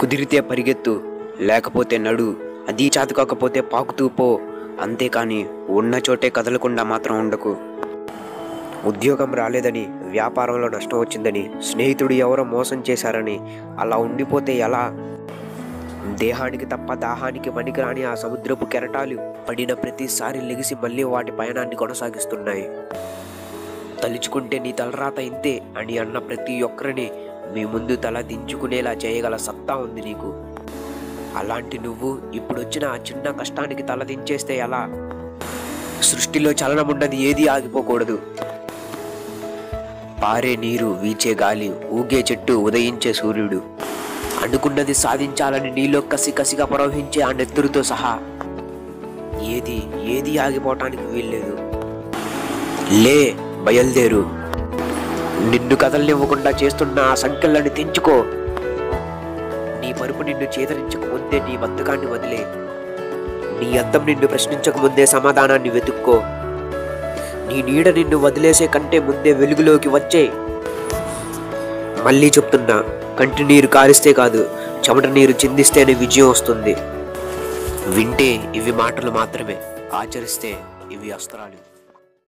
కుదిరితే పరిగెత్తు లేకపోతే నడు అది చాతకాకపోతే పాకుతూ పో అంతేకాని ఉన్న చోటే కదలకుండా మాత్రం ఉండకు ఉద్యోగం రాలేదని వ్యాపారంలో నష్టం వచ్చిందని స్నేహితుడు ఎవరో మోసం చేశారని అలా ఉండిపోతే ఎలా దేహానికి తప్ప దాహానికి పనికిరాని ఆ సముద్రపు కెరటాలు పడిన ప్రతిసారి లెగిసి మళ్ళీ వాటి పయనాన్ని కొనసాగిస్తున్నాయి తలుచుకుంటే నీ తలరాత ఇంతే అని అన్న ప్రతి ఒక్కరిని మీ ముందు తల దించుకునేలా చేయగల సత్తా ఉంది నీకు అలాంటి నువ్వు ఇప్పుడొచ్చిన ఆ చిన్న కష్టానికి తల దించేస్తే ఎలా సృష్టిలో చలనమున్నది ఏది ఆగిపోకూడదు పారే నీరు వీచే గాలి ఊగే చెట్టు ఉదయించే సూర్యుడు అనుకున్నది సాధించాలని నీలో కసి కసిగా ప్రవహించే ఆ నెత్తురుతో సహా ఏది ఏది ఆగిపోవటానికి వీల్లేదు లే బయలుదేరు నిన్ను కదలనివ్వకుండా చేస్తున్న ఆ సంఖ్యలను తెంచుకో నీ పరుపు నిన్ను చేదరించక ముందే నీ బద్ధకాన్ని వదిలే నీ అద్దం నిన్ను ప్రశ్నించక ముందే సమాధానాన్ని వెతుక్కో నీ నీడ నిన్ను వదిలేసే కంటే ముందే వెలుగులోకి వచ్చే మళ్ళీ చెప్తున్నా కంటి నీరు కారిస్తే కాదు చెమట నీరు చిందిస్తేనే విజయం వస్తుంది వింటే ఇవి మాటలు మాత్రమే ఆచరిస్తే ఇవి అస్త్రాలు